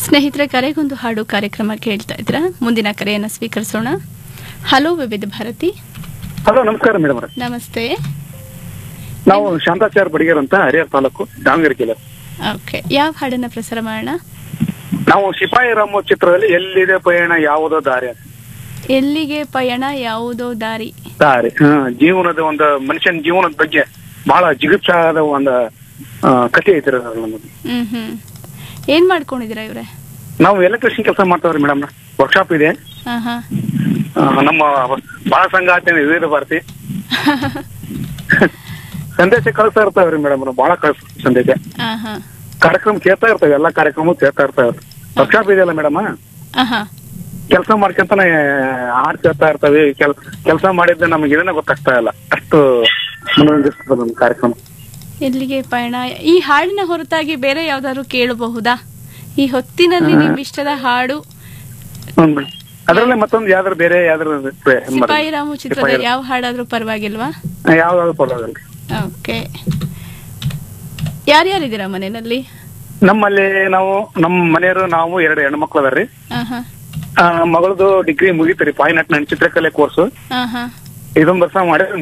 ಸ್ನೇಹಿತರೆ ಕರೆಗೊಂದು ಹಾಡು ಕಾರ್ಯಕ್ರಮ ಕೇಳ್ತಾ ಇದ್ರ ಮುಂದಿನ ಕರೆಯನ್ನು ಸ್ವೀಕರಿಸೋಣ ಹಲೋ ವಿವಿಧ ಭಾರತಿ ಹಲೋ ನಮಸ್ಕಾರ ಮೇಡಮ್ ಅವರೇ ನಮಸ್ತೆ ನಾವು ಶಾಂತಾಚಾರ್ ಬಡಿಗೇರ್ ಅಂತ ಹರಿಹರ ತಾಲೂಕು ದಾವಣಗೆರೆ ಜಿಲ್ಲೆ ಓಕೆ ಯಾವ ಹಾಡನ್ನ ಪ್ರಸಾರ ಮಾಡೋಣ ನಾವು ಸಿಪಾಯಿ ರಾಮು ಚಿತ್ರದಲ್ಲಿ ಎಲ್ಲಿದೆ ಪಯಣ ಯಾವುದೋ ದಾರಿ ಅಂತ. ಎಲ್ಲಿಗೆ ಪಯಣ ಯಾವುದೋ ದಾರಿ ದಾರಿ ಹಾ ಜೀವನದ ಒಂದು ಮನುಷ್ಯನ ಜೀವನದ ಬಗ್ಗೆ ಬಹಳ ಜಿಗುಪ್ಸಾದ ಒಂದು ಆ, ಕಥೆ ಐತ್ರಿ ಅದ್ರಲ್ಲಿ ನಮ್ಮದು ಹ್ಮ್ ಹ್ಮ್ ಏನ್ ಮಾಡ್ಕೊಂಡಿದ್ದೀರಾ ಇವ್ರೆ ನಾವು ಎಲೆಕ್ಟ್ರಿಷಿಯನ್ ಕೆಲಸ ಮಾಡ್ತಾವ್ರಿ ಮೇಡಮ್ ವರ್ಕ್ಶಾಪ್ ಇದೆ ಹಾ ಹಾ ಆ, ನಮ್ಮ ಬಾಳ ಸಂಘ ಆಚರಣೆ ವಿವಿಧ ಭಾರತಿ ಸಂದೇಶ ಕಳಿಸ್ತಾ ಇರ್ತಾವ್ರಿ ಮೇಡಮ್ ಬಹಳ ಕಳ್ಸ ಸಂದೇಶ ಹಾ ಹಾ ಕಾರ್ಯಕ್ರಮ ಕೇಳ್ತಾ ಇರ್ತೇವೆ ಎಲ್ಲಾ ಕಾರ್ಯಕ್ರಮ ಕೇಳ್ತಾ ಇರ್ತಾವೆ ವರ್ಕ್ಶಾಪ್ ಇದೆಯಲ್ಲ ಮೇಡಮ್ ಹಾ ಹಾ ಕೆಲಸ ಮಾಡ್ಕೊಂತಾನೆ ಹಾಡ್ ಕೇಳ್ತಾ ಇರ್ತವೆ ಕೆಲ್ ಕೆಲಸ ಮಾಡಿದ್ದೆ ನಮಗೆ ಏನೇನೋ ಗೊತ್ತಾಗ್ತಾ ಇಲ್ಲ ಅಷ್ಟು ಮನೋರಂಜಿಸ್ತದೆ ನಮ್ಮ ಕಾರ್ಯಕ್ರಮ ಎಲ್ಲಿಗೆ ಪಯಣ ಈ ಹಾಡಿನ ಹೊರತಾಗಿ ಬೇರೆ ಯಾವ್ದಾದ್ರು ಕೇಳಬಹುದಾ ಈ ಹೊತ್ತಿನಲ್ಲಿ ನಿಮ್ ಇಷ್ಟದ ಹಾಡು ಹ್ಮ್ ಮೇಡಮ್. ಅದ್ರಲ್ಲೇ ಮತ್ತೊಂದು ಯಾವ್ದಾರು ಬೇರೆ ಯಾವ್ದಾರು ಸಿಪಾಯಿ ರಾಮು ಚಿತ್ರದ ಯಾವ ಹಾಡಾದ್ರೂ ಪರವಾಗಿಲ್ವಾ ಯಾವ್ದಾದ್ರು ಪರವಾಗಿಲ್ಲ ಓಕೆ ಯಾರ್ಯಾರಿದ್ದೀರಾ ಮನೆಯಲ್ಲಿ ನಮ್ಮಲ್ಲಿ ನಾವು ನಮ್ಮ ಮನೆಯವರು ನಾವು ಎರಡು ಹೆಣ್ಮಕ್ಳು ಅದಾರ್ರಿ ಹಾ ಹಾ ಆ, ಮಗಳದು ಡಿಗ್ರಿ ಮುಗೀತ್ರಿ ಪಾಯಿನಟ್ ನನ್ ಚಿತ್ರಕಲೆ ಕೋರ್ಸ್ ಹಾ ಹಾ ಇದೊಂದ್ ವರ್ಷ ಮಾಡಿ